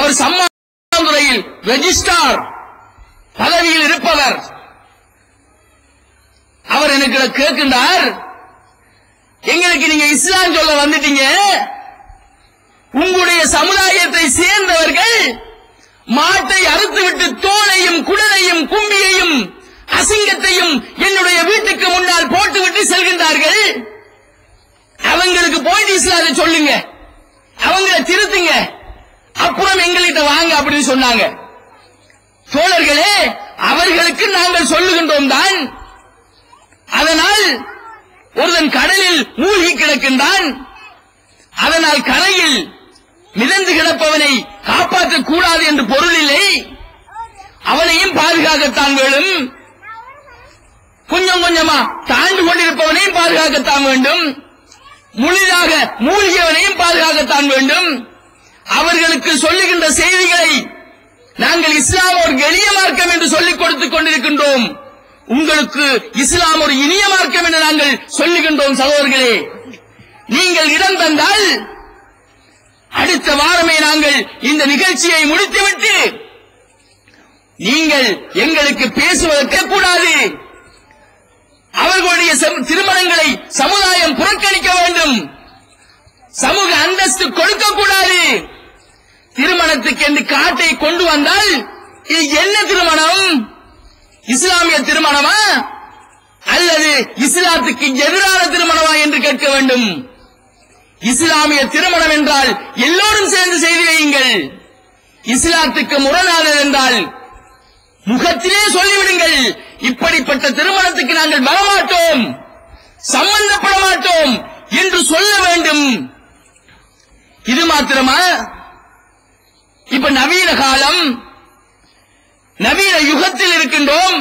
அவர் சம்மாந்துறையில் registrar பதவியில் இருப்பவர் அவர் எனக்கு கேட்கின்றார் எங்களுக்கு நீங்க இஸ்லாம் சொல்ல வந்துட்டீங்க உங்களுடைய சமுதாயத்தை சேர்ந்தவர்கள் மாட்டை அறுத்துவிட்டு தோலையும் குடலையும் கும்பியையும் அசிங்கத்தையும் என்னுடைய வீட்டுக்கு முன்னால் போட்டுவிட்டு செல்கின்றார்கள் அவங்களுக்கு போயிட்டு இஸ்லாத்தை சொல்லுங்க அவங்கள திருத்துங்க அப்புறம் எங்கள்கிட்ட வாங்க அப்படின்னு சொன்னாங்க தோழர்களே அவர்களுக்கு நாங்கள் சொல்லுகின்றோம் தான் அதனால் ஒருவன் கடலில் மூழ்கி கிடக்கின்றான் அதனால் கரையில் மிதந்து கிடப்பவனை காப்பாற்றக் கூடாது என்று பொருள் இல்லை அவனையும் பாதுகாக்கத்தான் வேணும் கொஞ்சம் கொஞ்சமா தாழ்ந்து கொண்டிருப்பவனையும் பாதுகாக்கத்தான் வேண்டும் முழுதாக மூழ்கியவனையும் பாதுகாக்கத்தான் வேண்டும் அவர்களுக்கு சொல்லுகின்ற செய்திகளை நாங்கள் இஸ்லாம் ஒரு எளிய மார்க்கம் என்று சொல்லிக் கொடுத்துக் கொண்டிருக்கின்றோம் உங்களுக்கு இஸ்லாம் ஒரு இனிய மார்க்கம் என்று நாங்கள் சொல்லுகின்றோம் சகோதரர்களே நீங்கள் இடம் தந்தால் அடுத்த வாரமே நாங்கள் இந்த நிகழ்ச்சியை முடித்துவிட்டு நீங்கள் எங்களுக்கு பேசுவதற்கே கூடாது அவர்களுடைய செம்- திருமணங்களை சமுதாயம் புறக்கணிக்க வேண்டும் சமூக அந்தஸ்து கொடுக்க கூடாது திருமணத்துக்கு என்று காட்டை கொண்டு வந்தால் இது என்ன திருமணம் இஸ்லாமிய திருமணமா அல்லது இஸ்லாத்துக்கு எதிரான திருமணமா என்று கேட்க வேண்டும் இஸ்லாமிய திருமணம் என்றால் எல்லோரும் சேர்ந்து செய்து வையுங்கள் இஸ்லாத்துக்கு முரணானது என்றால் முகத்திலே சொல்லிவிடுங்கள் இப்படிப்பட்ட திருமணத்துக்கு நாங்கள் வரமாட்டோம் சம்பந்தப்பட மாட்டோம் என்று சொல்ல வேண்டும் இது மாத்திரமா இப்ப நவீன காலம் நவீன யுகத்தில் இருக்கின்றோம்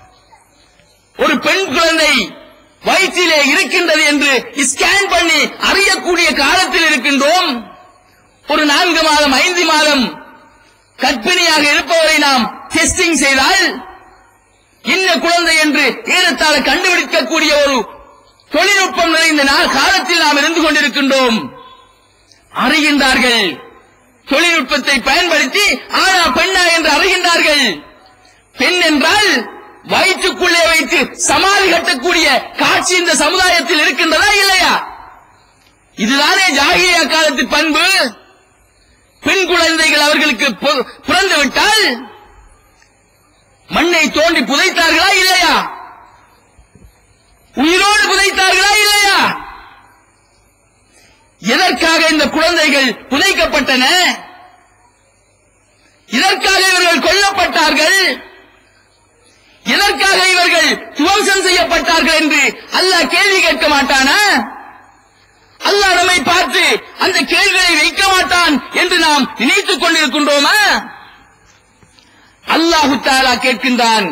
ஒரு பெண் குழந்தை வயிற்றிலே இருக்கின்றது என்று ஸ்கேன் பண்ணி அறியக்கூடிய காலத்தில் இருக்கின்றோம் ஒரு நான்கு மாதம் ஐந்து மாதம் கர்ப்பிணியாக இருப்பவரை நாம் டெஸ்டிங் செய்தால் இன்ன குழந்தை என்று ஏறத்தாழ கண்டுபிடிக்கக்கூடிய ஒரு தொழில்நுட்பம் நிறைந்த நாள் காலத்தில் நாம் இருந்து கொண்டிருக்கின்றோம் அறிகின்றார்கள் தொழில்நுட்பத்தை பயன்படுத்தி ஆனா பெண்ணா என்று அறிகின்றார்கள் பெண் என்றால் வயிற்றுக்குள்ளே வைத்து சமாதி கட்டக்கூடிய காட்சி இந்த சமுதாயத்தில் இருக்கின்றதா இல்லையா இதுதானே ஜாகிரியா காலத்து பண்பு பெண் குழந்தைகள் அவர்களுக்கு பு- பிறந்து விட்டால் மண்ணை தோண்டி புதைத்தார்களா இல்லையா உயிரோடு புதைத்தார்களா இல்லையா எதற்காக இந்த குழந்தைகள் புதைக்கப்பட்டன இதற்காக இவர்கள் கொல்லப்பட்டார்கள் எதற்காக இவர்கள் துவம்சம் செய்யப்பட்டார்கள் என்று அல்லாஹ் கேள்வி கேட்க மாட்டானா அல்லாஹ் நம்மை பார்த்து அந்த கேள்விகளை வைக்க மாட்டான் என்று நாம் நினைத்துக் கொண்டிருக்கின்றோமா அல்லாஹு தாலா கேட்கின்றான்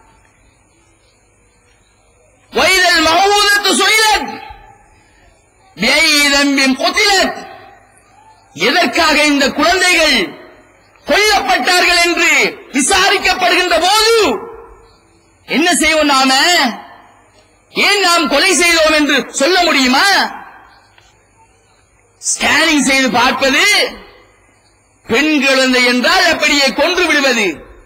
வைதல் மகூதத்து சுயிலத் பேயிதம்பின் கொத்திலத் எதற்காக இந்த குழந்தைகள் கொல்லப்பட்டார்கள் என்று விசாரிக்கப்படுகின்ற போது என்ன செய்வோம் நாம ஏன் நாம் கொலை செய்தோம் என்று சொல்ல முடியுமா ஸ்கேனிங் செய்து பார்ப்பது பெண் குழந்தை என்றால் அப்படியே கொன்று விடுவது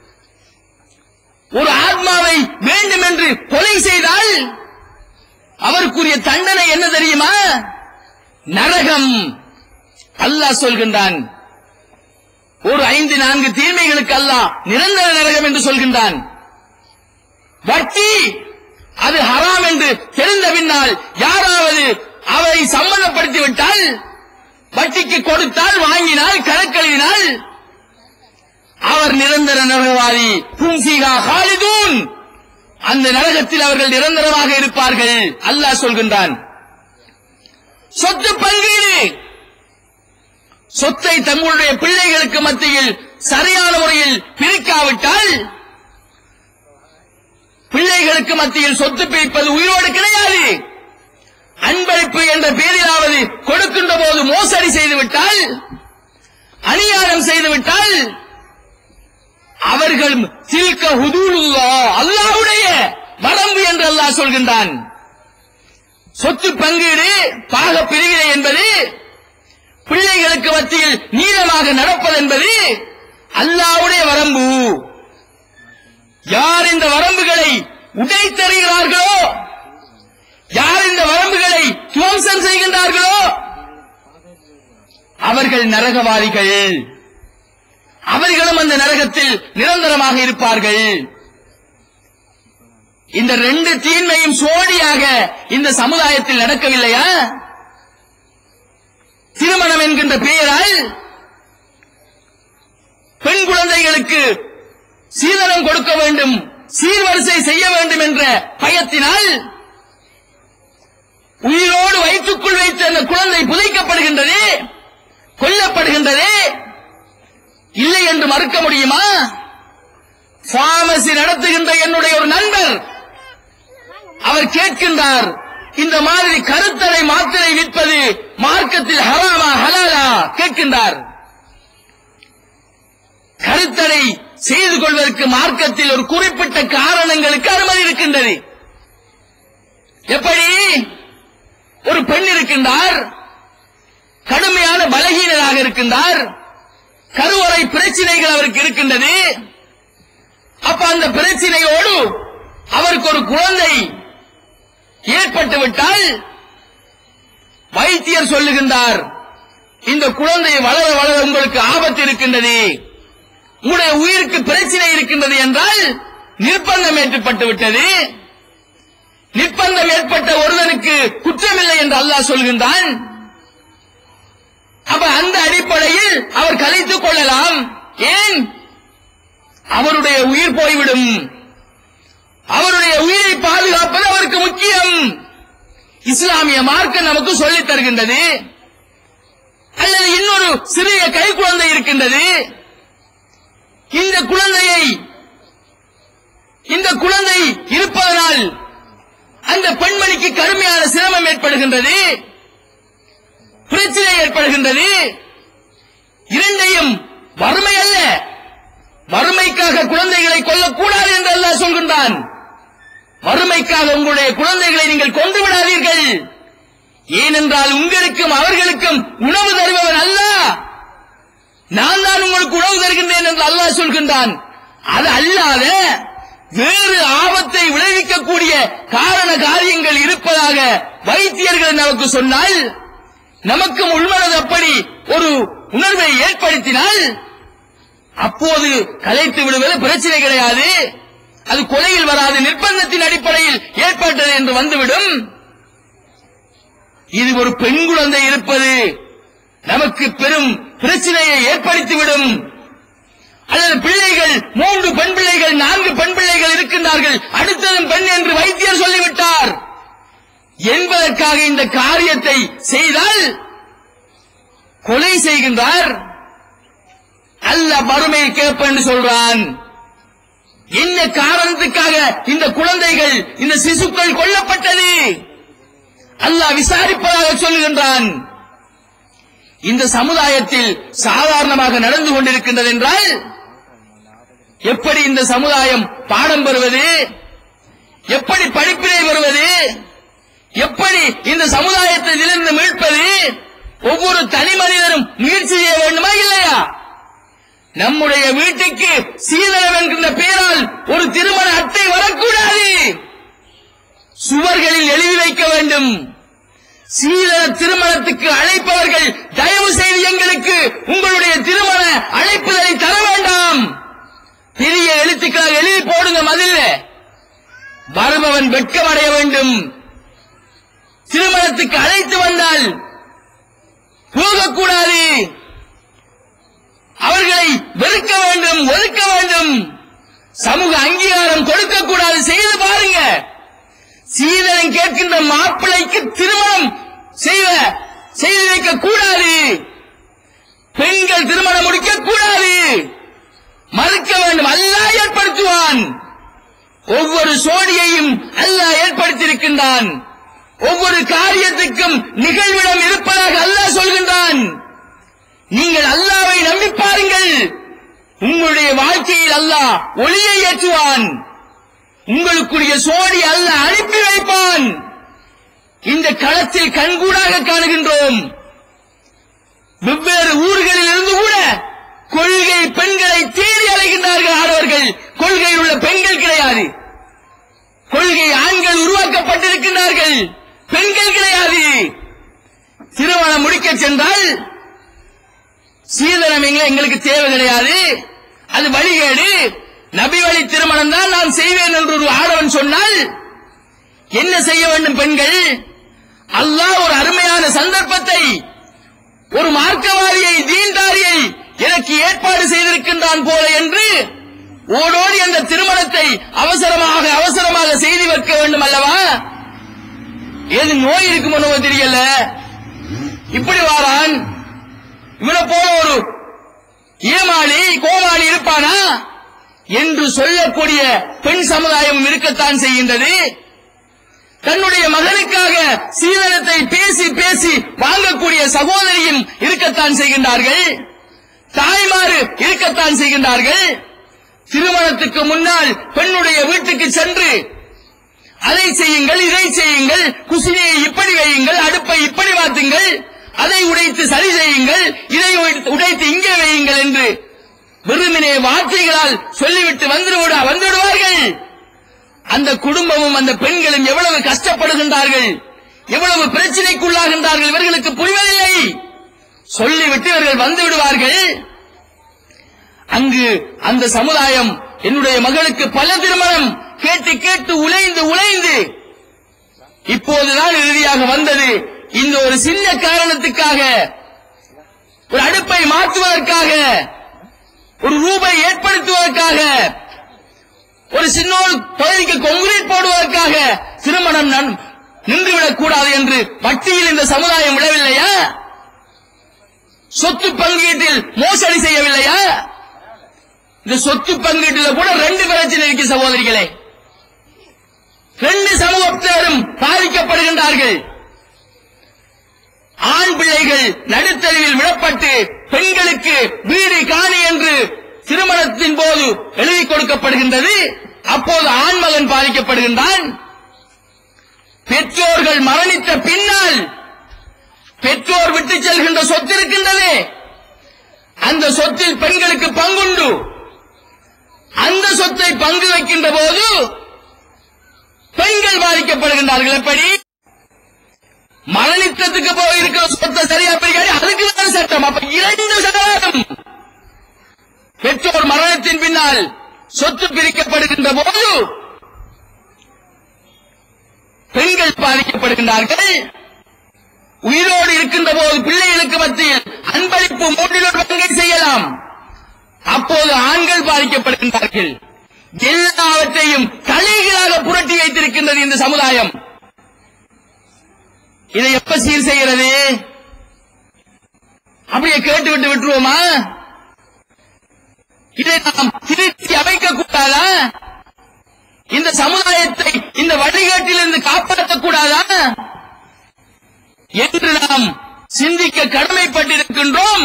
ஒரு ஆத்மாவை வேண்டும் என்று கொலை செய்தால் அவருக்குரிய தண்டனை என்ன தெரியுமா நரகம் அல்லாஹ் சொல்கின்றான் ஒரு ஐந்து நான்கு தீமைகளுக்கு அல்லாஹ் நிரந்தர நரகம் என்று சொல்கின்றான் வட்டி அது ஹராம் என்று தெரிந்த பின்னால் யாராவது அவரை சம்மதப்படுத்தி விட்டால் வட்டிக்கு கொடுத்தால் வாங்கினால் கணக்கெழுதினால் அவர் நிரந்தர நரகவாதி புன்சிகா ஹாலிதூன் அந்த நரகத்தில் அவர்கள் நிரந்தரமாக இருப்பார்கள் அல்லாஹ் சொல்கின்றான் சொத்து பங்கீடு சொத்தை தங்களுடைய பிள்ளைகளுக்கு மத்தியில் சரியான முறையில் பிரிக்காவிட்டால் பிள்ளைகளுக்கு மத்தியில் சொத்து பிரிப்பது உயிரோடு கிடையாது அன்பளிப்பு என்ற பெயரிலாவது கொடுக்கின்ற போது மோசடி செய்துவிட்டால் அநியாயம் செய்துவிட்டால் அவர்கள் தில்க ஹுதூலுல்லா அல்லாஹ்வுடைய வரம்பு என்று அல்லாஹ் சொல்கின்றான் சொத்து பங்கீடு பாக பிரிவினை என்பது பிள்ளைகளுக்கு மத்தியில் நீளமாக நடப்பது என்பது அல்லாஹ்வுடைய வரம்பு யார் இந்த வரம்புகளை உடைத்தறிகிறார்களோ யார் இந்த வரம்புகளை துவம்சம் செய்கின்றார்களோ அவர்கள் நரகவாதிகள் அவர்களும் அந்த நரகத்தில் நிரந்தரமாக இருப்பார்கள் இந்த ரெண்டு தீன்மையும் சோடியாக இந்த சமுதாயத்தில் நடக்கவில்லையா திருமணம் என்கின்ற பெயரால் பெண் குழந்தைகளுக்கு சீதனம் கொடுக்க வேண்டும் சீர்வரிசை செய்ய வேண்டும் என்ற பயத்தினால் உயிரோடு வயிற்றுக்குள் வைத்து அந்த குழந்தை புதைக்கப்படுகின்றது கொல்லப்படுகின்றது இல்லை என்று மறுக்க முடியுமா பார்மசி நடத்துகின்ற என்னுடைய ஒரு நண்பர் அவர் கேட்கின்றார் இந்த மாதிரி கருத்தடை மாத்திரை விற்பது மார்க்கத்தில் ஹராமா ஹலாலா கேட்கின்றார் கருத்தடை செய்து கொள்வதற்கு மார்க்கத்தில் ஒரு குறிப்பிட்ட காரணங்களுக்கு அனுமதி இருக்கின்றது எப்படி ஒரு பெண் இருக்கின்றார் கடுமையான பலகீனராக இருக்கின்றார் கருவறை பிரச்சனைகள் அவருக்கு இருக்கின்றது அப்ப அந்த பிரச்சனையோடு அவருக்கு ஒரு குழந்தை ஏற்பட்டு விட்டால் வைத்தியர் சொல்லுகின்றார் இந்த குழந்தை வளர வளர உங்களுக்கு ஆபத்து இருக்கின்றது உங்களுடைய உயிருக்கு பிரச்சனை இருக்கின்றது என்றால் நிர்பந்தம் ஏற்பட்டு விட்டது நிர்பந்தம் ஏற்பட்ட ஒருவனுக்கு குற்றமில்லை என்று அல்லாஹ் சொல்கின்றான் அப்ப அந்த அடிப்படையில் அவர் கலைத்துக் கொள்ளலாம் ஏன் அவருடைய உயிர் போய்விடும் அவருடைய உயிரை பாதுகாப்பது அவருக்கு முக்கியம் இஸ்லாமிய மார்க்கம் நமக்கு சொல்லித் தருகின்றது அல்லது இன்னொரு சிறிய கை குழந்தை இருக்கின்றது இந்த குழந்தையை இந்த குழந்தை இருப்பதனால் அந்த பெண்மணிக்கு கடுமையான சிரமம் ஏற்படுகின்றது பிரச்சனை ஏற்படுகின்றது இரண்டையும் வறுமை அல்ல வறுமைக்காக குழந்தைகளை கொல்லக்கூடாது என்று அல்லாஹ் சொல்கின்றான் வறுமைக்காக உங்களுடைய குழந்தைகளை நீங்கள் கொண்டு விடாதீர்கள் ஏனென்றால் உங்களுக்கும் அவர்களுக்கும் உணவு தருபவன் அல்லாஹ் நான் தான் உங்களுக்கு உணவு தருகின்றேன் என்று அல்லாஹ் சொல்கின்றான் அது அல்லாத வேறு ஆபத்தை விளைவிக்கக்கூடிய காரண காரியங்கள் இருப்பதாக வைத்தியர்கள் நமக்கு சொன்னால் நமக்கும் உள்மனது அப்படி ஒரு உணர்வை ஏற்படுத்தினால் அப்போது கலைத்து விடுவது பிரச்சனை கிடையாது அது கொலையில் வராது நிர்பந்தத்தின் அடிப்படையில் ஏற்பட்டது என்று வந்துவிடும் இது ஒரு பெண் குழந்தை இருப்பது நமக்கு பெரும் பிரச்சனையை ஏற்படுத்திவிடும் அல்லது பிள்ளைகள் மூன்று பெண் பிள்ளைகள் நான்கு பெண் பிள்ளைகள் இருக்கின்றார்கள் அடுத்ததும் பெண் என்று வைத்தியர் சொல்லிவிட்டார் என்பதற்காக இந்த காரியத்தை செய்தால் கொலை செய்கின்றார் அல்ல வறுமையை கேட்பேன் சொல்றான் என்ன காரணத்துக்காக இந்த குழந்தைகள் இந்த சிசுக்கள் கொல்லப்பட்டது அல்லாஹ் விசாரிப்பதாக சொல்லுகின்றான் இந்த சமுதாயத்தில் சாதாரணமாக நடந்து கொண்டிருக்கின்றது என்றால் எப்படி இந்த சமுதாயம் பாடம் பெறுவது எப்படி படிப்பினை வருவது எப்படி இந்த சமுதாயத்தில் இருந்து மீட்பது ஒவ்வொரு தனி மனிதனும் முயற்சி செய்ய வேண்டுமா இல்லையா நம்முடைய வீட்டுக்கு சீதனம் என்கின்ற பெயரால் ஒரு திருமண அட்டை வரக்கூடாது சுவர்களில் எழுதி வைக்க வேண்டும் சீதன திருமணத்துக்கு அழைப்பவர்கள் தயவு செய்து எங்களுக்கு உங்களுடைய திருமண அழைப்புதலை தர வேண்டாம் பெரிய எழுத்துக்களால் எழுதி போடுங்க மதில்ல வருபவன் வெட்கமடைய வேண்டும் திருமணத்துக்கு அழைத்து வந்தால் போகக்கூடாது அவர்களை வெறுக்க வேண்டும் ஒதுக்க வேண்டும் சமூக அங்கீகாரம் கொடுக்க கூடாது செய்து பாருங்க சீதனம் கேட்கின்ற மாப்பிள்ளைக்கு திருமணம் செய்வ செய்து வைக்க கூடாது பெண்கள் திருமணம் முடிக்க கூடாது மறுக்க வேண்டும் அல்லாஹ் ஏற்படுத்துவான் ஒவ்வொரு சோடியையும் அல்லாஹ் ஏற்படுத்தியிருக்கின்றான் ஒவ்வொரு காரியத்துக்கும் நிகழ்விடம் இருப்பதாக அல்லாஹ் சொல்கின்றான் நீங்கள் அல்லாவை நம்பி பாருங்கள் உங்களுடைய வாழ்க்கையில் அல்லாஹ் ஒளியை ஏற்றுவான் உங்களுக்குரிய சோடி அல்லாஹ் அனுப்பி வைப்பான் இந்த களத்தில் கண்கூடாக காணுகின்றோம் வெவ்வேறு ஊர்களில் இருந்து கூட கொள்கை பெண்களை பெண்களை தேடி அலைகின்றார்கள் ஆடவர்கள் கொள்கையில் உள்ள பெண்கள் கிடையாது கொள்கை ஆண்கள் உருவாக்கப்பட்டிருக்கின்றார்கள் பெண்கள் கிடையாது திருமணம் முடிக்க சென்றால் சீதனம் எங்க- எங்களுக்கு தேவை கிடையாது அது வழிகேடு நபி வழி திருமணம் தான் நான் செய்வேன் என்று ஒரு ஆடவன் சொன்னால் என்ன செய்ய வேண்டும் பெண்கள் அல்லாஹ் ஒரு அருமையான சந்தர்ப்பத்தை ஒரு மார்க்கவாதியை தீண்டாரியை எனக்கு ஏற்பாடு செய்திருக்கின்றான் போல என்று ஓடோடி அந்த திருமணத்தை அவசரமாக அவசரமாக செய்து வைக்க வேண்டும் அல்லவா ஏது நோய் இருக்குமோ தெரியல இப்படி வாரான் இவனை போல ஒரு ஏமாளி கோமாளி இருப்பானா என்று சொல்லக்கூடிய பெண் சமுதாயம் இருக்கத்தான் செய்கின்றது தன்னுடைய மகனுக்காக சீதனத்தை பேசி பேசி வாங்கக்கூடிய சகோதரியும் இருக்கத்தான் செய்கின்றார்கள் தாய்மாறு இருக்கத்தான் செய்கின்றார்கள் திருமணத்துக்கு முன்னால் பெண்ணுடைய வீட்டுக்கு சென்று அதை செய்யுங்கள் இதை செய்யுங்கள் குசினியை இப்படி வையுங்கள் அடுப்பை இப்படி மாத்துங்கள் அதை உடைத்து சரி செய்யுங்கள் இதை உடைத்து- உடைத்து இங்கே வையுங்கள் என்று வெறுமனே வார்த்தைகளால் சொல்லிவிட்டு வந்துவிட வந்துவிடுவார்கள் அந்த குடும்பமும் அந்த பெண்களும் எவ்வளவு கஷ்டப்படுகின்றார்கள் எவ்வளவு பிரச்சனைக்குள்ளாகின்றார்கள் இவர்களுக்கு புரிவதில்லை சொல்லிவிட்டு இவர்கள் வந்து விடுவார்கள் அங்கு அந்த சமுதாயம் என்னுடைய மகளுக்கு பல திருமணம் கேட்டு கேட்டு உழைந்து உழைந்து இப்போதுதான் இறுதியாக வந்தது இந்த ஒரு சின்ன காரணத்துக்காக ஒரு அடுப்பை மாற்றுவதற்காக ஒரு ரூபை ஏற்படுத்துவதற்காக ஒரு சின்னோடு பகுதிக்கு கொங்கிரீட் போடுவதற்காக திருமணம் நன்- நின்றுவிடக் கூடாது என்று வட்டியில் இந்த சமுதாயம் விடவில்லையா சொத்து பங்கீட்டில் மோசடி செய்யவில்லையா இந்த சொத்து பங்கீட்டில் கூட ரெண்டு பிரச்சனை இருக்கு சகோதரிகளே ரெண்டு சமூகத்தினரும் பாதிக்கப்படுகின்றார்கள் ஆண் பிள்ளைகள் நடுத்தருவில் விடப்பட்டு பெண்களுக்கு வீடு காணி என்று திருமணத்தின் போது எழுதி கொடுக்கப்படுகின்றது அப்போது ஆண் மகன் பாதிக்கப்படுகின்றான் பெற்றோர்கள் மரணித்த பின்னால் பெற்றோர் விட்டு செல்கின்ற சொத்து இருக்கின்றது அந்த சொத்தில் பெண்களுக்கு பங்குண்டு அந்த சொத்தை பங்கு வைக்கின்ற போது பெண்கள் பாதிக்கப்படுகின்றார்கள் எப்படி மரணித்ததுக்கு போய் இருக்கிற சொத்தை சரியா பிரிக்காது அதுக்கு தான் சட்டம் அப்ப இரண்டு சட்டம் பெற்றோர் மரணத்தின் பின்னால் சொத்து பிரிக்கப்படுகின்ற போது பெண்கள் பாதிக்கப்படுகின்றார்கள் உயிரோடு இருக்கின்ற போது பிள்ளைகளுக்கு மத்தியில் அன்பளிப்பு மூன்றில் ஒரு பங்கை செய்யலாம் அப்போது ஆண்கள் பாதிக்கப்படுகின்றார்கள் எல்லாவற்றையும் தலைகளாக புரட்டி வைத்திருக்கின்றது இந்த சமுதாயம் இதை எப்ப சீர் செய்கிறது அப்படியே கேட்டு விட்டு விட்டுருவோமா இதை நாம் திருத்தி அமைக்க கூடாதா இந்த சமுதாயத்தை இந்த வழிகாட்டிலிருந்து காப்பாற்றக் கூடாதா என்று நாம் சிந்திக்க கடமைப்பட்டிருக்கின்றோம்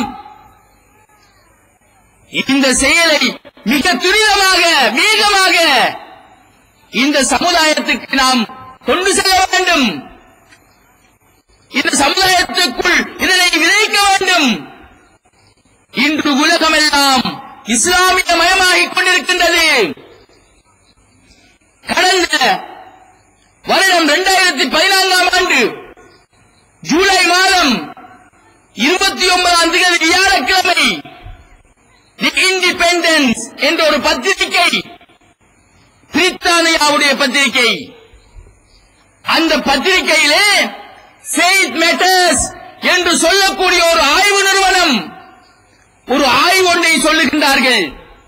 இந்த செயலை மிக துரிதமாக வேகமாக இந்த சமுதாயத்துக்கு நாம் கொண்டு செல்ல வேண்டும் இந்த சமுதாயத்துக்குள் இதனை விதைக்க வேண்டும் இன்று உலகமெல்லாம் இஸ்லாமிய மயமாகிக் கொண்டிருக்கின்றது கடந்த வருடம் இரண்டாயிரத்தி பதினான்காம் ஆண்டு ஜூலை மாதம் இருபத்தி ஒன்பதாம் தேதி வியாழக்கிழமை தி இண்டிபெண்டன்ஸ் என்ற ஒரு பத்திரிகை பிரித்தானியாவுடைய பத்திரிகை அந்த பத்திரிகையிலே ஃபெய்த் மேட்டர்ஸ் என்று சொல்லக்கூடிய ஒரு ஆய்வு நிறுவனம் ஒரு ஆய்வு ஒன்றை சொல்லுகின்றார்கள்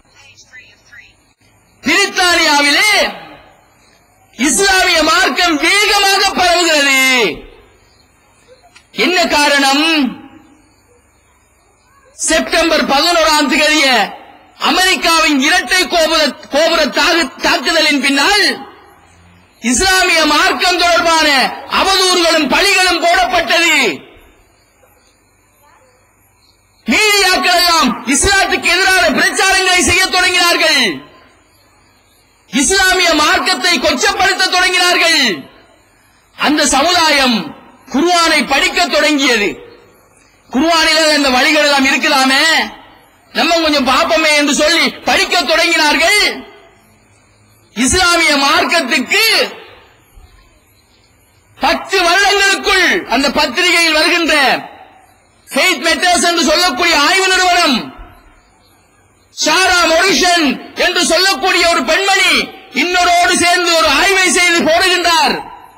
பிரித்தானியாவிலே இஸ்லாமிய மார்க்கம் வேகமாக பரவுகிறது என்ன காரணம் செப்டம்பர் பதினோராம் தேதிய அமெரிக்காவின் இரட்டை கோபுர கோபுர தாக்கு- தாக்குதலின் பின்னால் இஸ்லாமிய மார்க்கம் தொடர்பான அவதூறுகளும் பழிகளும் போடப்பட்டது மீடியாக்கள் எல்லாம் இஸ்லாத்துக்கு எதிரான பிரச்சாரங்களை செய்ய தொடங்கினார்கள் இஸ்லாமிய மார்க்கத்தை கொச்சப்படுத்த தொடங்கினார்கள் அந்த சமுதாயம் குர்ஆனை படிக்க தொடங்கியது குர்ஆனில் அந்த வழிகள் எல்லாம் இருக்கலாமே நம்ம கொஞ்சம் பாப்போமே என்று சொல்லி படிக்க தொடங்கினார்கள் இஸ்லாமிய மார்க்கத்துக்கு பத்து வருடங்களுக்குள் அந்த பத்திரிகையில் வருகின்ற ஃபெய்த் மெட்டர்ஸ் என்று சொல்லக்கூடிய ஆய்வு நிறுவனம் ஷாரா மொரிஷன் என்று சொல்லக்கூடிய ஒரு பெண்மணி இன்னொரோடு சேர்ந்து ஒரு ஆய்வை செய்து போடுகின்றார்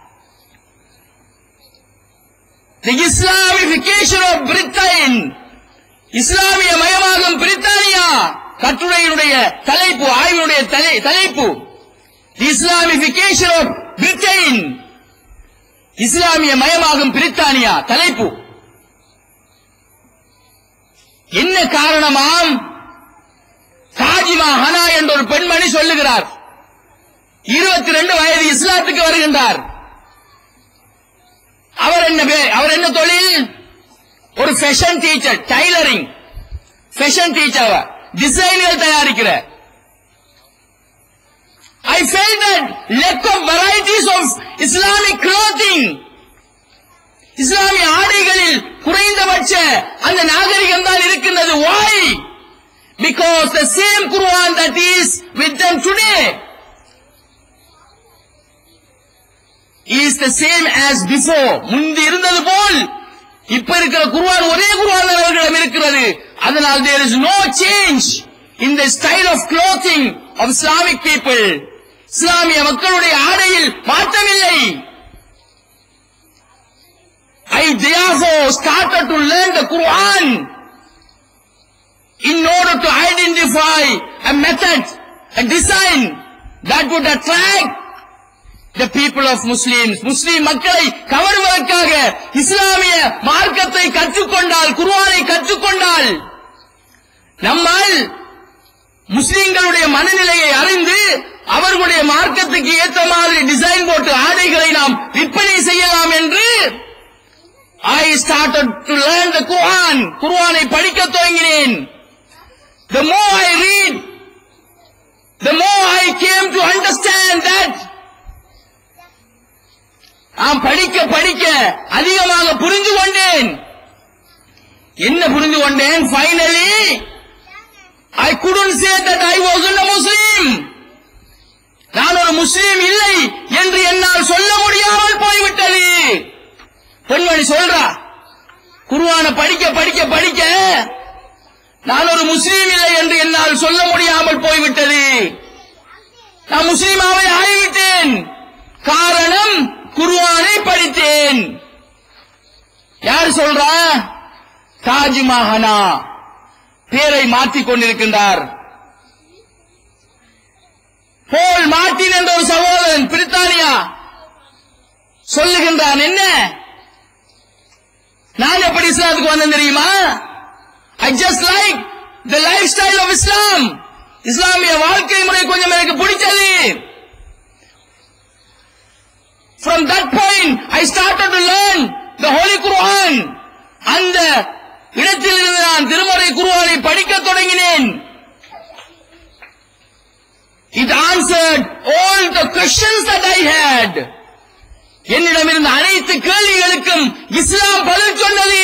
The Islamification of Britain இஸ்லாமிய மயமாகும் பிரித்தானியா கட்டுரையினுடைய தலைப்பு ஆய்வினுடைய தலை- தலைப்பு The Islamification of Britain இஸ்லாமிய மயமாகும் பிரித்தானியா தலைப்பு என்ன காரணமாம் தாஜிமா ஹனா என்ற ஒரு பெண்மணி சொல்லுகிறார் இருபத்தி ரெண்டு வயது இஸ்லாத்துக்கு வருகின்றார் அவர் என்ன பே- அவர் என்ன தொழில் ஒரு fashion teacher tailoring fashion teacher டிசைன்கள் தயாரிக்கிற I felt that lack of varieties of Islamic clothing இஸ்லாமிய ஆடைகளில் குறைந்தபட்ச அந்த நாகரிகம் தான் இருக்கின்றது why because the same Quran that is with them today is the same as before முந்தி இருந்தது போல் இப்ப இருக்கிற குர்ஆன் ஒரே குர்ஆன் தான் அவர்களிடம் இருக்கிறது அதனால் there is no change in the style of clothing of Islamic people இஸ்லாமிய மக்களுடைய ஆடையில் மாற்றமில்லை I therefore started to learn the Quran in order to identify a method, a design that would attract the people of Muslims. முஸ்லிம் மக்களை கவர்வதற்காக இஸ்லாமிய மார்க்கத்தை கற்றுக்கொண்டால் குர்ஆனை கற்றுக்கொண்டால் நம்மால் முஸ்லிம்களுடைய மனநிலையை அறிந்து அவர்களுடைய மார்க்கத்துக்கு ஏற்ற மாதிரி டிசைன் போட்டு ஆடைகளை நாம் விற்பனை செய்யலாம் என்று I started to learn the Quran. குர்ஆனை படிக்க துவங்கினேன். The more I read, the more I came to understand that நான் படிக்க படிக்க அதிகமாக புரிந்து கொண்டேன் என்ன புரிந்து கொண்டேன் finally I couldn't say that I wasn't a Muslim நான் ஒரு முஸ்லீம் இல்லை என்று என்னால் சொல்ல முடியாமல் போய்விட்டது பெண்மணி சொல்றா குர்ஆனை படிக்க படிக்க படிக்க நான் ஒரு முஸ்லீம் இல்லை என்று என்னால் சொல்ல முடியாமல் போய்விட்டது நான் முஸ்லீமாவை ஆகிவிட்டேன் காரணம் குர்ஆனை படித்தேன் யார் சொல்றா தாஜ்மஹனா பேரை மாற்றிக் கொண்டிருக்கின்றார் போல் மார்ட்டின் என்ற ஒரு சகோதரன் பிரித்தானியா சொல்லுகின்றான் என்ன நான் எப்படி இஸ்லாத்துக்கு வந்தேன் தெரியுமா I just like the lifestyle of Islam இஸ்லாமிய வாழ்க்கை முறை கொஞ்சம் எனக்கு பிடிச்சது From that point, I started to learn the Holy Quran. அந்த இடத்திலிருந்து நான் திருமறை குர்ஆனை படிக்கத் தொடங்கினேன் It answered all the questions that I had. என்னிடம் இருந்த அனைத்து கேள்விகளுக்கும் இஸ்லாம் பதில் சொன்னது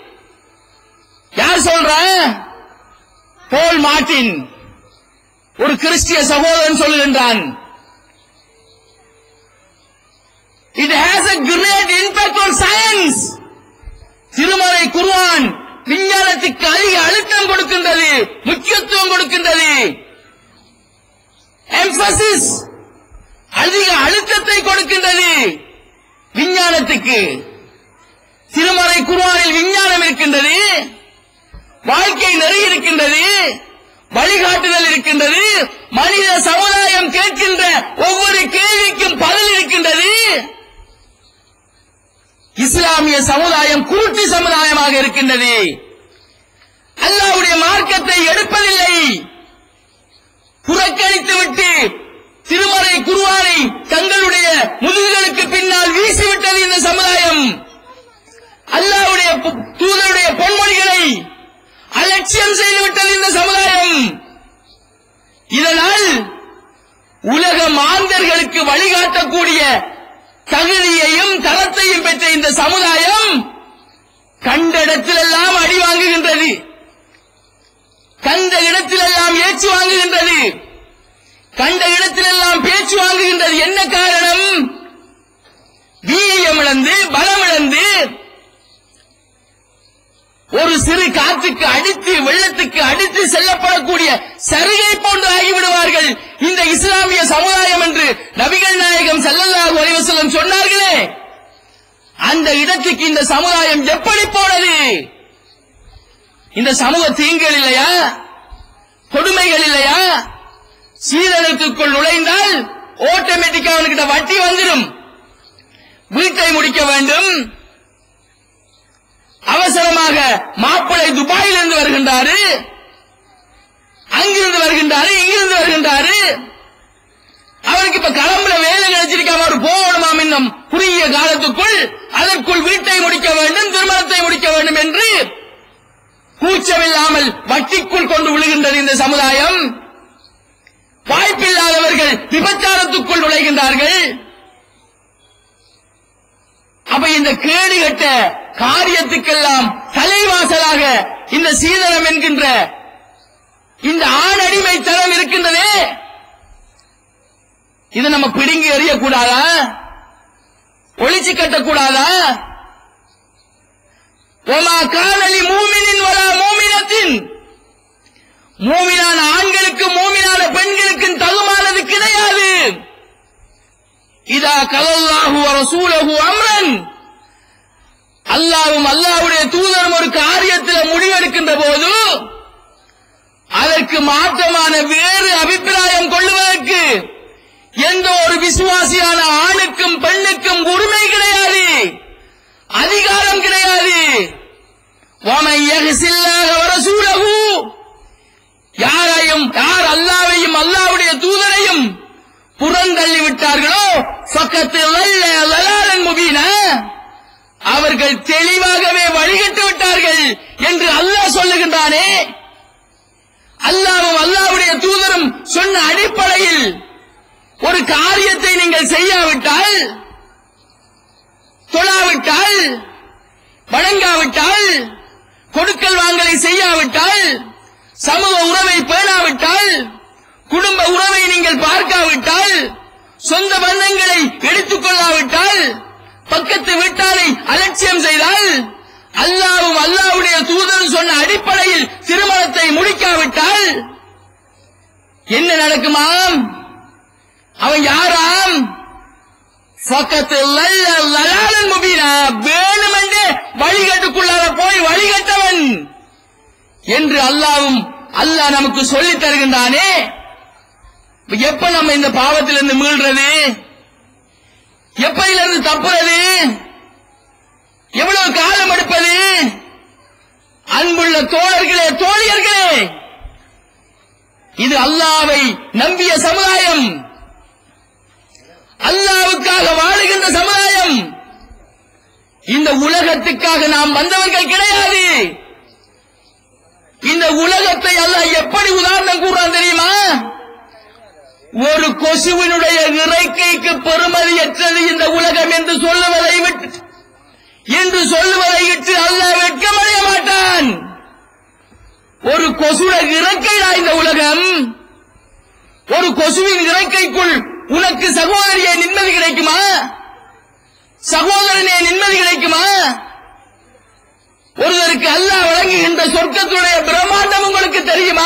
யார் சொல்ற போல் மார்ட்டின் ஒரு கிறிஸ்டிய சகோதரன் சொல்லுகின்றான் it has a great impact on science திருமறை குர்ஆன் விஞ்ஞானத்துக்கு அதிக அழுத்தம் கொடுக்கின்றது முக்கியத்துவம் கொடுக்கின்றது emphasis அதிக அழுத்தத்தை கொடுக்கின்றது விஞ்ஞானத்துக்கு திருமறை குர்ஆனில் விஞ்ஞானம் இருக்கின்றது வாழ்க்கை நெறி இருக்கின்றது வழிகாட்டுதல் இருக்கின்றது மனித சமுதாயம் கேட்கின்ற ஒவ்வொரு கேள்விக்கும் பதில் இருக்கின்றது இஸ்லாமிய சமுதாயம் கூட்டு சமுதாயமாக இருக்கின்றது அல்லாஹ்வுடைய மார்க்கத்தை எடுப்பதில்லை புறக்கணித்துவிட்டு திருமறை குருவானை தங்களுடைய முதுகுகளுக்கு பின்னால் வீசிவிட்டது இந்த சமுதாயம் அல்லாஹ்வுடைய பு- தூதருடைய பொன்மொழிகளை அலட்சியம் செய்துவிட்டது இந்த சமுதாயம் இதனால் உலக மாந்தர்களுக்கு வழிகாட்டக்கூடிய தகுதியையும் தரத்தையும் பெற்ற இந்த சமுதாயம் கண்ட இடத்திலெல்லாம் அடி வாங்குகின்றது கண்ட இடத்திலெல்லாம் ஏச்சு வாங்குகின்றது கண்ட இடத்திலெல்லாம் பேச்சு வாங்குகின்றது என்ன காரணம் வீரியம் இழந்து பலம் இழந்து ஒரு சிறு காற்றுக்கு அடித்து வெள்ளத்துக்கு அடித்து செல்லப்படக்கூடிய சருகை போன்று ஆகிவிடுவார்கள் இந்த இஸ்லாமிய சமுதாயம் என்று நபிகள் நாயகம் ஸல்லல்லாஹு அலைஹி வஸல்லம் சொன்னார்களே அந்த இடத்துக்கு இந்த சமுதாயம் எப்படி போனது இந்த சமூக தீங்குகள் இல்லையா கொடுமைகள் இல்லையா சீரழித்துக்குள் நுழைந்தால் ஆட்டோமேட்டிக்கா அவனுக்கிட்ட வட்டி வந்துடும் வீட்டை முடிக்க வேண்டும் அவசரமாக மாப்பிளை துபாயில் இருந்து வருகின்றாரு அங்கிருந்து வருகின்றாரு இங்கிருந்து வருகின்றாரு அவருக்கு இப்ப களம்புல வேலை கிடைச்சிருக்காம அவர் போகணுமாம் இன்னும் குறுகிய காலத்துக்குள் அதற்குள் வீட்டை முடிக்க வேண்டும் திருமணத்தை முடிக்க வேண்டும் என்று கூச்சமில்லாமல் வட்டிக்குள் கொண்டு விழுகின்றது இந்த சமுதாயம் வாய்ப்பில்லாதவர்கள் விபச்சாரத்துக்குள் நுழைகின்றார்கள் அப்ப இந்த கேடு கட்ட காரியத்துக்கெல்லாம் தலைவாசலாக இந்த சீதனம் என்கின்ற இந்த ஆணடிமை தரம் இருக்கின்றதே இதை நம்ம பிடுங்கி எறியக்கூடாதா ஒளிச்சு கட்டக்கூடாதா ஒமா காணலி மூமினின் வரா மூமினத்தின் மூமினான ஆண்களுக்கு மூமினான பெண்களுக்கு தகுமானது கிடையாது இதா கலல்லாஹு ரசூலஹு அம்ரன் அல்லாஹ்வும் அல்லாஹ்வுடைய தூதரும் ஒரு காரியத்தில் முடிவெடுக்கின்ற போது அதற்கு மாற்றமான வேறு அபிப்பிராயம் கொள்ளுவதற்கு எந்த ஒரு விசுவாசியான ஆணுக்கும் பெண்ணுக்கும் உரிமை கிடையாது அதிகாரம் கிடையாது وَمَن يَعْصِ اللَّهَ وَرَسُولَهُ யாரையும் யார் அல்லாவையும் அல்லாவுடைய தூதரையும் புறந்தள்ளி விட்டார்களோ ஃபக்கத்து வல்ல லலாலன் முபீன அவர்கள் தெளிவாகவே வழிகட்டு விட்டார்கள் என்று அல்லாஹ் சொல்லுகின்றானே அல்லாவும் அல்லாவுடைய தூதரும் சொன்ன அடிப்படையில் ஒரு காரியத்தை நீங்கள் செய்யாவிட்டால் தொழாவிட்டால் வணங்காவிட்டால் கொடுக்கல் வாங்கலை செய்யாவிட்டால் சமூக உறவை பேணாவிட்டால் குடும்ப உறவை நீங்கள் பார்க்காவிட்டால் சொந்த பந்தங்களை எடுத்துக் கொள்ளாவிட்டால் பக்கத்து வீட்டாரை அலட்சியம் செய்தால் அல்லாவும் அல்லாவுடைய தூதர் சொன்ன அடிப்படையில் திருமணத்தை முடிக்காவிட்டால் என்ன நடக்குமாம் அவன் யாராம் ஃபக்கத்து லல்ல லலாலன் முபீனா வேணுமென்றே வழிகட்டுக்குள்ளார போய் வழிகட்டவன் என்று அல்லாவும் அல்லாஹ் நமக்கு சொல்லித் தருகின்றானே இப்ப எப்ப நம்ம இந்த பாவத்திலிருந்து மீள்றது எப்பையிலிருந்து தப்புறது எவ்வளவு காலம் எடுப்பது அன்புள்ள தோழர்களே தோழியர்களே இது அல்லாவை நம்பிய சமுதாயம் அல்லாவுக்காக வாழுகின்ற சமுதாயம் இந்த உலகத்துக்காக நாம் வந்தவர்கள் கிடையாது இந்த உலகத்தை அல்லாஹ் எப்படி உதாரணம் கூறான் தெரியுமா ஒரு கொசுவினுடைய இறைக்கைக்கு பெருமதியற்றது இந்த உலகம் என்று சொல்லுவதை விட்டு என்று சொல்லுவதை விட்டு அல்லாஹ் வெட்கமடைய மாட்டான் ஒரு கொசுட இறக்கைடா இந்த உலகம் ஒரு கொசுவின் இறக்கைக்குள் உனக்கு சகோதரியை நிம்மதி கிடைக்குமா சகோதரனே நிம்மதி கிடைக்குமா ஒருவருக்கு அல்லாஹ் வழங்குகின்ற சொர்க்கத்துடைய பிரம்மாண்டம் உங்களுக்கு தெரியுமா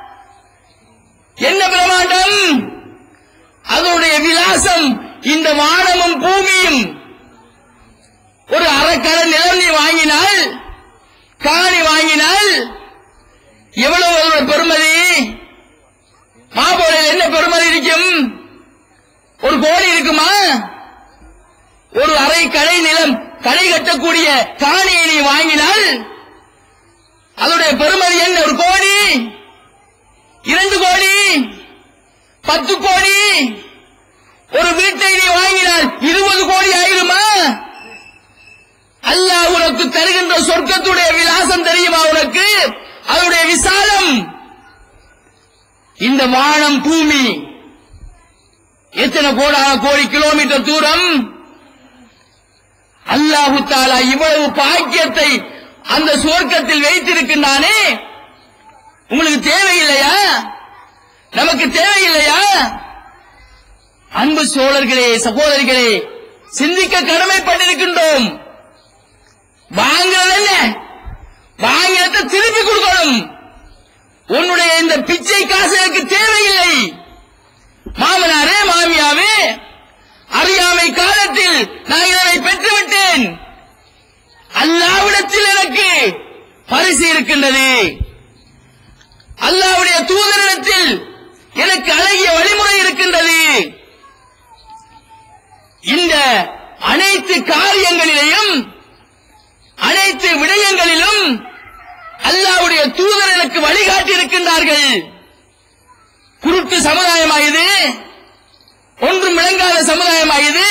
என்ன பிரம்மாண்டம் அதனுடைய விலாசம் இந்த வானமும் பூமியும் ஒரு அரைக்கரை நிலம் நீ வாங்கினால் காணி வாங்கினால் எவ்வளவு அதோட பெருமதி மாபோலையில் என்ன பெருமதி இருக்கும் ஒரு கோடி இருக்குமா ஒரு அரை கடை நிலம் கடை கட்டக்கூடிய காணியை நீ வாங்கினால் அதோடைய பெருமதி என்ன ஒரு கோடி இரண்டு கோடி பத்து கோடி ஒரு வீட்டை நீ வாங்கினால் இருபது கோடி ஆயிருமா அல்லாஹ் உனக்கு தருகின்ற சொர்க்கத்துடைய விலாசம் தெரியுமா உனக்கு அதனுடைய விசாலம் இந்த வானம் பூமி எத்தனை கோடான கோடி கிலோமீட்டர் தூரம் அல்லாஹு தாலா இவ்வளவு பாக்கியத்தை அந்த சுவர்க்கத்தில் வைத்திருக்கின்றானே உங்களுக்கு தேவையில்லையா நமக்கு தேவையில்லையா அன்பு சோழர்களே சகோதரிகளே சிந்திக்க கடமைப்பட்டிருக்கின்றோம் வாங்குறதல்ல வாங்கினத்தை திருப்பி கொடுக்கணும் உன்னுடைய இந்த பிச்சை காசு எனக்கு தேவையில்லை மாமனாரே மாமியாவே அறியாமை காலத்தில் நான் இதனை பெற்றுவிட்டேன் அல்லாவிடத்தில் எனக்கு பரிசு இருக்கின்றது அல்லாவுடைய தூதரிடத்தில் எனக்கு அழகிய வழிமுறை இருக்கின்றது இந்த அனைத்து காரியங்களிலேயும் அனைத்து விடயங்களிலும் அல்லாவுடைய தூதர் எனக்கு வழிகாட்டி இருக்கின்றார்கள் குருட்டு சமுதாயமாயுது ஒன்றும் விளங்காத சமுதாயமாயுது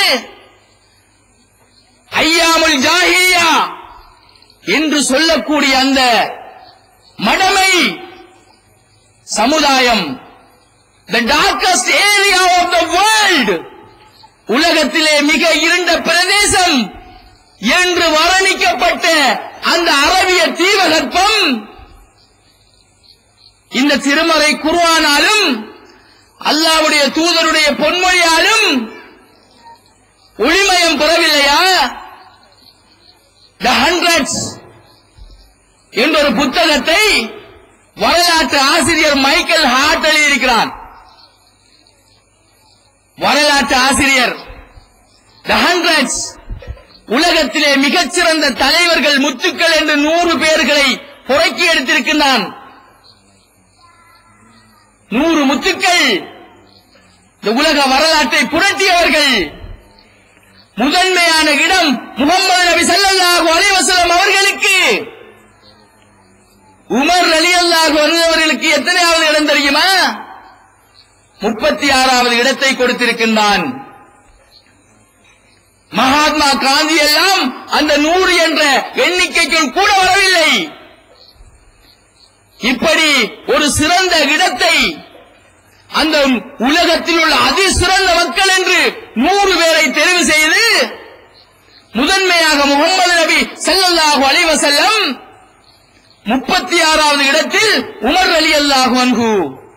ஐயாமுல் ஜாஹிலியா என்று சொல்லக்கூடிய அந்த மடமை சமுதாயம் the darkest area of the world உலகத்திலே மிக இருண்ட பிரதேசம் என்று வர்ணிக்கப்பட்ட அந்த அரபிய தீவகற்பம் இந்த திருமறை குர்ஆனாலும் அல்லாவுடைய தூதருடைய பொன்மொழியாலும் ஒளிமயம் பெறவில்லையா த ஹண்ட்ரட்ஸ் என்ற ஒரு புத்தகத்தை வரலாற்று ஆசிரியர் மைக்கேல் ஹார்ட் எழுதியிருக்கிறார் வரலாற்று ஆசிரியர் த ஹண்ட்ரட்ஸ் உலகத்திலே மிகச்சிறந்த தலைவர்கள் முத்துக்கள் என்று நூறு பேர்களை புறக்கி எடுத்திருக்கின்றான் நூறு முத்துக்கள் இந்த உலக வரலாற்றை புரட்டியவர்கள் முதன்மையான இடம் முகமது நபி ஸல்லல்லாஹு அலைஹி வஸல்லம் அவர்களுக்கு உமர் ரலியல்லாஹு அன்ஹு அவர்களுக்கு எத்தனையாவது இடம் தெரியுமா முப்பத்தி ஆறாவது இடத்தை கொடுத்திருக்கின்றான் மகாத்மா காந்தி எல்லாம் அந்த நூறு என்ற எண்ணிக்கைக்குள் கூட வரவில்லை இப்படி ஒரு சிறந்த இடத்தை அந்த உலகத்தில் உள்ள அதிசிறந்த மக்கள் என்று நூறு பேரை தெரிவு செய்து முதன்மையாக முகமது நபி ஸல்லல்லாஹு அலைஹி வஸல்லம் முப்பத்தி ஆறாவது இடத்தில் உமர் அலி அல்லாஹு அன்ஹு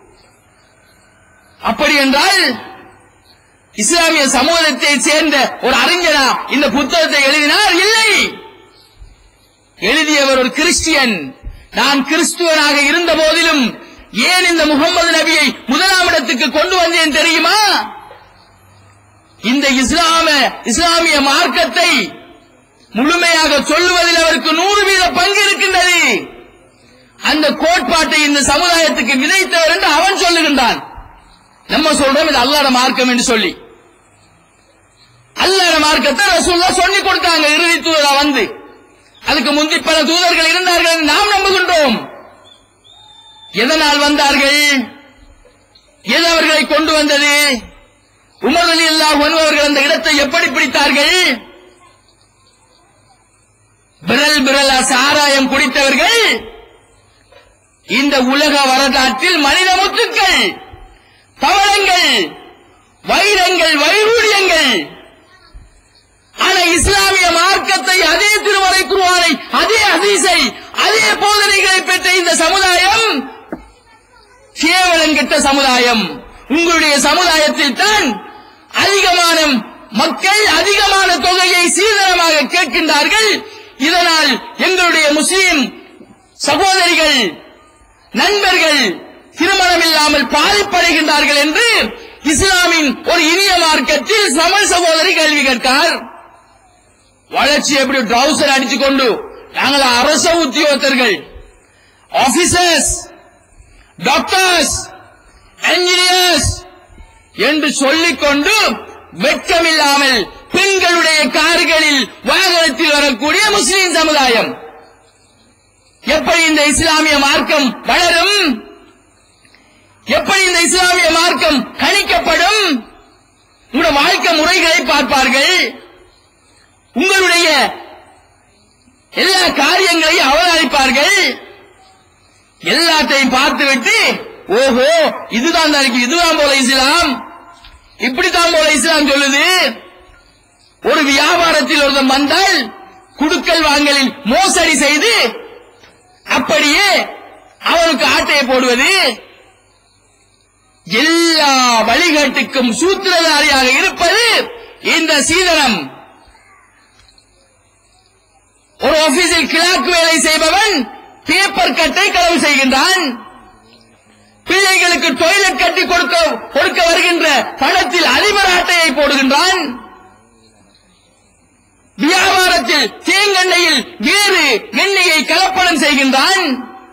அப்படி என்றால் இஸ்லாமிய சமூகத்தை சேர்ந்த ஒரு அறிஞரா இந்த புத்தகத்தை எழுதினார் இல்லை எழுதியவர் ஒரு கிறிஸ்டியன் நான் கிறிஸ்துவனாக இருந்த போதிலும் ஏன் இந்த முகமது நபியை முதலாம் இடத்துக்கு கொண்டு வந்தேன் தெரியுமா இந்த இஸ்லாம இஸ்லாமிய மார்க்கத்தை முழுமையாக சொல்லுவதில் அவருக்கு நூறு வீத பங்கு இருக்கின்றது அந்த கோட்பாட்டை இந்த சமுதாயத்துக்கு விதைத்தவர் என்று அவன் சொல்லுகின்றான் நம்ம சொல்றோம் இது அல்லாட மார்க்கம் என்று சொல்லி அல்லாட மார்க்கத்தை ரசூல்லா சொல்லி கொடுத்தாங்க இறுதி தூதரா வந்து அதுக்கு முந்தி பல தூதர்கள் இருந்தார்கள் என்று நாம் நம்புகின்றோம் எதனால் வந்தார்கள் எது அவர்களை கொண்டு வந்தது உமர் அலி அல்லாஹ் அவர்கள் அந்த இடத்தை எப்படி பிடித்தார்கள் விரல் விரலா சாராயம் குடித்தவர்கள் இந்த உலக வரலாற்றில் மனித முத்துக்கள் பவளங்கள் வைரங்கள் வைரூரியங்கள் ஆனா இஸ்லாமிய மார்க்கத்தை அதே திருமறை குருவானை அதே ஹதீஸை அதே போதனைகளை பெற்ற இந்த சமுதாயம் கேவலம் கெட்ட சமுதாயம் உங்களுடைய சமுதாயத்தில் தான் அதிகமான மக்கள் அதிகமான தொகையை சீதனமாக கேட்கின்றார்கள் இதனால் எங்களுடைய முஸ்லிம் சகோதரிகள் நண்பர்கள் திருமணம் இல்லாமல் பாதிப்படைகின்றார்கள் என்று இஸ்லாமின் ஒரு இனிய மார்க்கத்தில் சமல் சகோதரி கேள்வி கேட்கார் வளர்ச்சி எப்படி ட்ரௌசர் அடிச்சு கொண்டு நாங்கள் அரச உத்தியோகத்தர்கள் ஆபீசர்ஸ் டாக்டர்ஸ் என்ஜினியர்ஸ் என்று சொல்லிக்கொண்டு வெட்கமில்லாமல் பெண்களுடைய கார்களில் வாகனத்தில் வரக்கூடிய முஸ்லிம் சமுதாயம் எப்படி இந்த இஸ்லாமிய மார்க்கம் வளரும் எப்படி இந்த இஸ்லாமிய மார்க்கம் கணிக்கப்படும் உங்களுடைய வாழ்க்கை முறைகளை பார்ப்பார்கள் உங்களுடைய எல்லா காரியங்களையும் அவதானிப்பார்கள் எல்லாத்தையும் பார்த்துவிட்டு ஓஹோ இதுதான் தான் இருக்கு இதுதான் போல இஸ்லாம் இப்படித்தான் போல இஸ்லாம் சொல்லுது ஒரு வியாபாரத்தில் ஒருத்தன் வந்தால் குடுக்கல் வாங்கலில் மோசடி செய்து அப்படியே அவனுக்கு ஆட்டையை போடுவது எல்லா வழிகாட்டுக்கும் சூத்திரதாரியாக இருப்பது இந்த சீதனம் ஒரு ஆபீஸில் கிளாக் வேலை செய்பவன் பேப்பர் கட்டை களவு செய்கின்றான் பிள்ளைகளுக்கு டொய்லெட் கட்டி கொடுக்க கொடுக்க வருகின்ற பணத்தில் அதிபர் ஆட்டையை போடுகின்றான் வியாபாரத்தில் தேங்கெண்ணையில் வேறு எண்ணெயை கலப்படம் செய்கின்றான்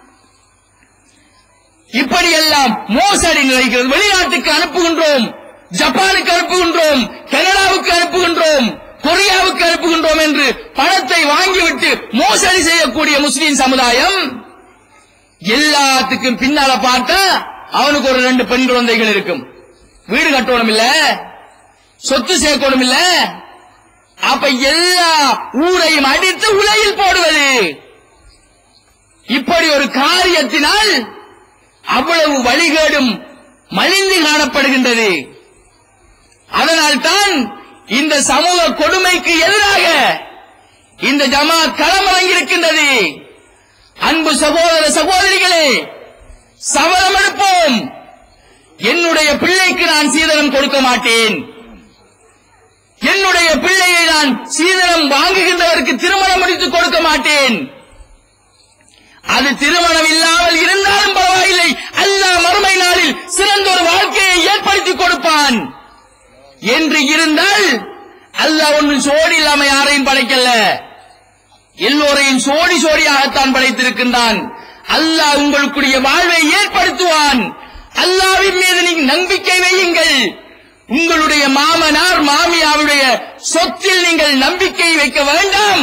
இப்படியெல்லாம் மோசடி நிலைக்கிறது வெளிநாட்டுக்கு அனுப்புகின்றோம் ஜப்பானுக்கு அனுப்புகின்றோம் கனடாவுக்கு அனுப்புகின்றோம் கொரியாவுக்கு அனுப்புகின்றோம் என்று பணத்தை வாங்கிவிட்டு மோசடி செய்யக்கூடிய முஸ்லிம் சமுதாயம் எல்லாத்துக்கும் பின்னால பார்த்தா அவனுக்கு ஒரு ரெண்டு பெண் குழந்தைகள் இருக்கும் வீடு கட்டணும் இல்ல சொத்து சேர்க்கணும் இல்ல அப்ப எல்லா ஊரையும் அடித்து உலையில் போடுவது இப்படி ஒரு காரியத்தினால் அவ்வளவு வழிகேடும் மலிந்து காணப்படுகின்றது அதனால்தான் இந்த சமூக கொடுமைக்கு எதிராக இந்த ஜமாத் களமிறங்கியிருக்கின்றது அன்பு சகோதர சகோதரிகளே சபதம் எடுப்போம் என்னுடைய பிள்ளைக்கு நான் சீதனம் கொடுக்க மாட்டேன் என்னுடைய பிள்ளையை நான் சீதனம் வாங்குகின்றவருக்கு திருமணம் முடித்து கொடுக்க மாட்டேன் அது திருமணம் இல்லாமல் இருந்தாலும் பரவாயில்லை அல்லாஹ் மறுமை நாளில் சிறந்த ஒரு வாழ்க்கையை ஏற்படுத்தி கொடுப்பான் என்று இருந்தால் அல்லாஹ் ஒன்றும் சோடி இல்லாம யாரையும் படைக்கல எல்லோரையும் சோடி சோடியாகத்தான் படைத்திருக்கின்றான் அல்லாஹ் உங்களுக்குரிய வாழ்வை ஏற்படுத்துவான் அல்லாவின் மீது நீங்கள் நம்பிக்கை வையுங்கள் உங்களுடைய மாமனார் மாமியாருடைய சொத்தில் நீங்கள் நம்பிக்கை வைக்க வேண்டாம்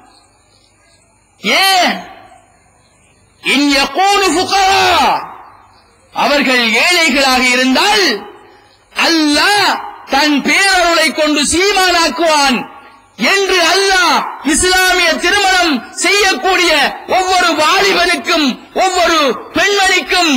ஏன் இன் யகூனு ஃபுகரா அவர்கள் ஏழைகளாக இருந்தால் அல்லாஹ் தன் பேரருளை கொண்டு சீமானாக்குவான் என்று அல்லாஹ் இஸ்லாமிய திருமணம் செய்யக்கூடிய ஒவ்வொரு வாலிபனுக்கும் ஒவ்வொரு பெண்மணிக்கும்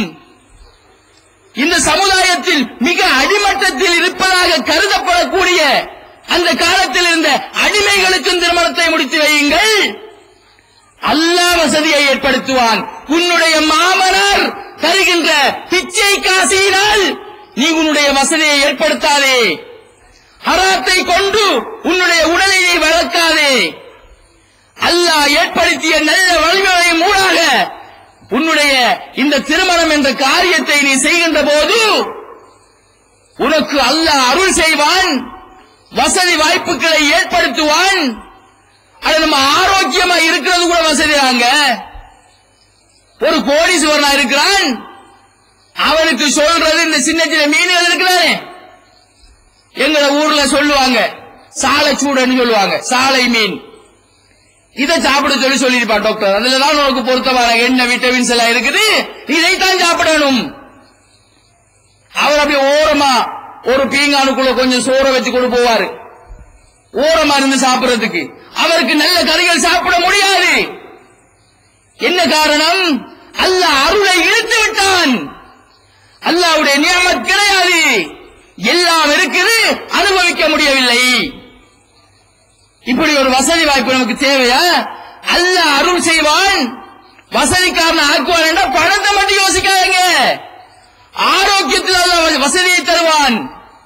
இந்த சமுதாயத்தில் மிக அடிமட்டத்தில் இருப்பதாக கருதப்படக்கூடிய அந்த காலத்தில் இருந்த அடிமைகளுக்கும் திருமணத்தை முடித்து வையுங்கள் அல்லாஹ் வசதியை ஏற்படுத்துவான் உன்னுடைய மாமனார் தருகின்ற பிச்சை காசியினால் நீ உன்னுடைய வசதியை ஏற்படுத்தாதே ஹராத்தை கொண்டு உன்னுடைய உடலை நீ வளர்க்காதே அல்லாஹ் ஏற்படுத்திய நல்ல வழிமுறை மூலாக உன்னுடைய இந்த திருமணம் என்ற காரியத்தை நீ செய்கின்ற போது உனக்கு அல்லாஹ் அருள் செய்வான் வசதி வாய்ப்புகளை ஏற்படுத்துவான் அது நம்ம ஆரோக்கியமா இருக்கிறது கூட வசதியாங்க ஒரு கோடீஸ்வரனா இருக்கிறான் அவனுக்கு சொல்றது இந்த சின்ன சின்ன மீன்கள் இருக்கிறானே எங்களை ஊர்ல சொல்லுவாங்க சாலை சூடன்னு சொல்லுவாங்க சாலை மீன் இதை சாப்பிட சொல்லி சொல்லிருப்பா டாக்டர் அதுலதான் உனக்கு பொருத்தமான எண்ணெய் விட்டமின்ஸ் எல்லாம் இருக்குது இதைத்தான் சாப்பிடணும் அவர் அப்படியே ஓரமா ஒரு பீங்கானுக்குள்ள கொஞ்சம் சோற வச்சு கொண்டு போவாரு ஓரமா இருந்து சாப்பிடுறதுக்கு அவருக்கு நல்ல கறிகள் சாப்பிட முடியாது என்ன காரணம் அல்லாஹ் அருளை இழுத்து விட்டான் அல்லாஹ்வுடைய நியமத் கிடையாது எல்லாம் இருக்குது அனுபவிக்க முடியவில்லை இப்படி ஒரு வசதி வாய்ப்பு நமக்கு தேவையா அல்லாஹ் அருள் செய்வான் வசதிக்காரன் ஆக்குவான் என்ற பணத்தை மட்டும் யோசிக்காதீங்க ஆரோக்கியத்தில் அல்லாஹ் வசதியை தருவான்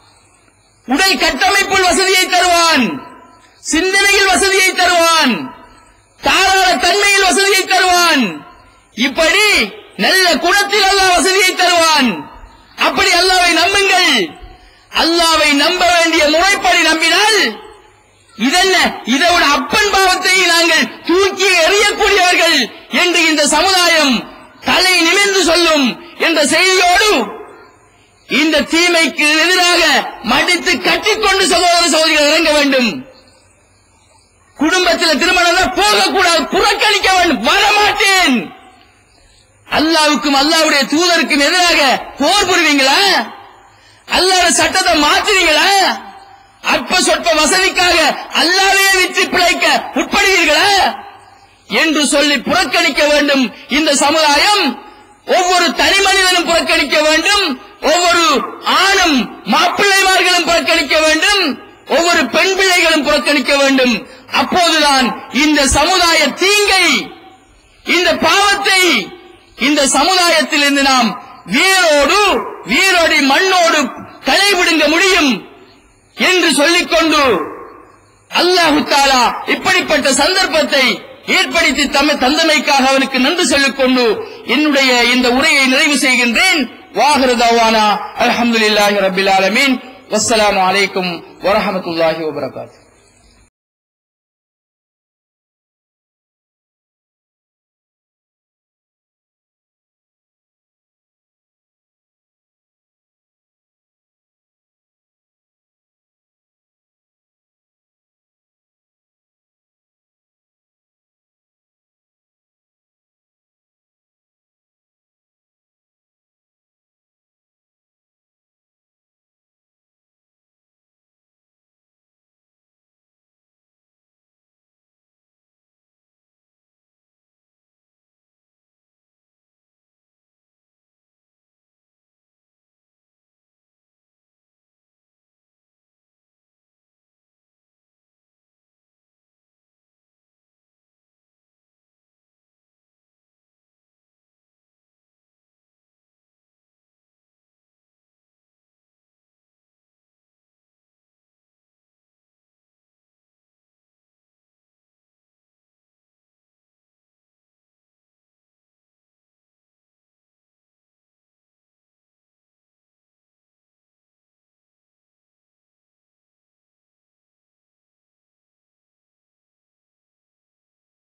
உடல் கட்டமைப்பில் வசதியை தருவான் சிந்தனையில் வசதியை தருவான் தாராள தன்மையில் வசதியை தருவான் இப்படி நல்ல குணத்தில் அல்லாஹ் வசதியை தருவான் அப்படி அல்லாவை நம்புங்கள் அல்லாவை நம்ப வேண்டிய முறைப்படி நம்பினால் இதென்ன இதோட அப்பன் பாவத்தை நாங்கள் தூக்கி எறியக்கூடியவர்கள் என்று இந்த சமுதாயம் தலை நிமிர்ந்து சொல்லும் என்ற செய்தியோடு இந்த தீமைக்கு எதிராக மடித்து கட்டிக்கொண்டு சகோதர சகோதரிகள் இறங்க வேண்டும் குடும்பத்தில் திருமணம் போகக்கூடாது புறக்கணிக்க வேண்டும் வரமாட்டேன் அல்லாவுக்கும் அல்லாவுடைய தூதருக்கும் எதிராக போர் புரிவீங்களா அல்லாத சட்டத்தை மாத்துவீங்களா அற்ப சொற்ப வசதிக்காக அல்லாவே விற்று பிழைக்க உட்படுவீர்களா என்று சொல்லி புறக்கணிக்க வேண்டும் இந்த சமுதாயம் ஒவ்வொரு தனி மனிதனும் புறக்கணிக்க வேண்டும் ஒவ்வொரு ஆணும் மாப்பிள்ளைமார்களும் புறக்கணிக்க வேண்டும் ஒவ்வொரு பெண் பிள்ளைகளும் புறக்கணிக்க வேண்டும் அப்போதுதான் இந்த சமுதாய தீங்கை இந்த பாவத்தை இந்த சமுதாயத்திலிருந்து நாம் வீரோடு வீரோடி மண்ணோடு களைவிடுங்க முடியும் என்று சொல்லிக்கொண்டு அல்லாஹு தாலா இப்படிப்பட்ட சந்தர்ப்பத்தை ஏற்படுத்தி தம்மை தந்தமைக்காக அவனுக்கு நன்றி சொல்லிக் கொண்டு என்னுடைய இந்த உரையை நிறைவு செய்கின்றேன் வாஹிரு தவானா அல்ஹம்துலில்லாஹி ரப்பில் ஆலமீன் வஸ்ஸலாமு அலைக்கும் வரஹ்மத்துல்லாஹி வபரகாத்துஹு